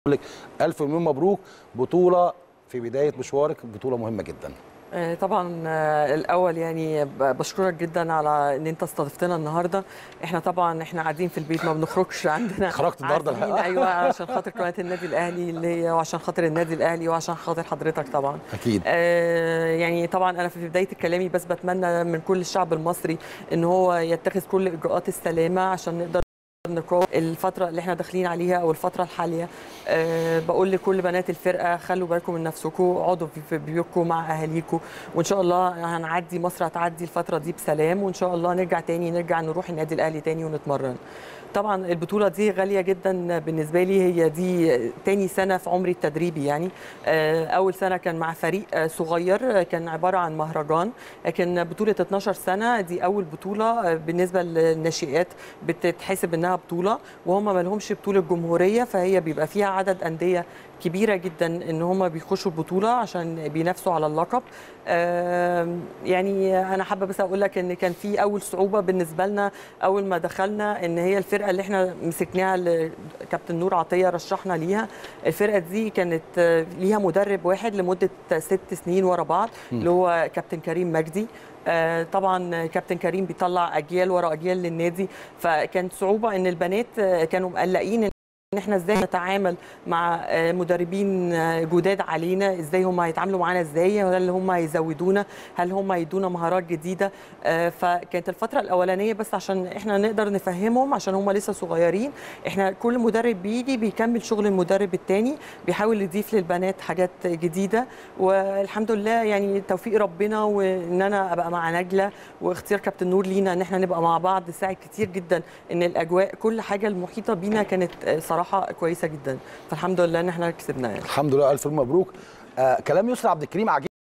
لك الف مليون مبروك بطوله في بدايه مشوارك بطوله مهمه جدا آه، طبعا آه، الاول يعني ب- بشكرك جدا على ان انت استضفتنا النهارده احنا طبعا احنا قاعدين في البيت ما بنخرجش عندنا خرجت النهارده عازمين، الحقيقة. ايوه عشان خاطر قناه النادي الاهلي اللي هي وعشان خاطر النادي الاهلي وعشان خاطر حضرتك طبعا اكيد آه، يعني طبعا انا في بدايه كلامي بس بتمنى من كل الشعب المصري ان هو يتخذ كل اجراءات السلامه عشان نقدر نقاوم الفترة اللي احنا داخلين عليها او الفترة الحالية أه بقول لكل بنات الفرقة خلوا بالكم من نفسكم اقعدوا في- في بيوتكم مع اهاليكم وان شاء الله هنعدي مصر هتعدي الفترة دي بسلام وان شاء الله نرجع تاني نرجع نروح النادي الاهلي تاني ونتمرن طبعا البطولة دي غالية جدا بالنسبة لي هي دي تاني سنة في عمري التدريبي يعني آه، أول سنة كان مع فريق آه، صغير آه، كان عبارة عن مهرجان لكن بطولة 12 سنة دي أول بطولة آه، بالنسبة للناشئات بتتحسب إنها بطولة وهم ما لهمش بطولة جمهورية فهي بيبقى فيها عدد أندية كبيرة جدا إن هم بيخشوا البطولة عشان بينافسوا على اللقب آم، يعني أنا حابة بس أقول لك إن كان في أول صعوبة بالنسبة لنا أول ما دخلنا إن هي الفرقة اللي إحنا مسكناها اللي كابتن نور عطية رشحنا ليها الفرقة دي كانت آه، ليها مدرب واحد لمدة ست سنين ورا بعض اللي هو كابتن كريم مجدي آه، طبعا كابتن كريم بيطلع اجيال ورا اجيال للنادي فكانت صعوبه ان البنات آه، كانوا مقلقين ان احنا ازاي نتعامل مع آه، مدربين آه، جداد علينا ازاي هم هيتعاملوا معانا ازاي هل هم هيزودونا هل هم هيدونا مهارات جديده آه، فكانت الفتره الاولانيه بس عشان احنا نقدر نفهمهم عشان هم لسه صغيرين احنا كل مدرب بيجي بيكمل شغل المدرب التاني بيحاول يضيف للبنات حاجات جديده والحمد لله يعني توفيق ربنا وان انا ابقى مع نجله واختيار كابتن نور لينا ان احنا نبقى مع بعض ساعد كتير جدا ان الاجواء كل حاجه المحيطه بينا كانت آه، صراحه كويسه جدا فالحمد لله ان احنا كسبنا يعني الحمد لله الف مليون مبروك آه كلام يسرى عبد الكريم عجيب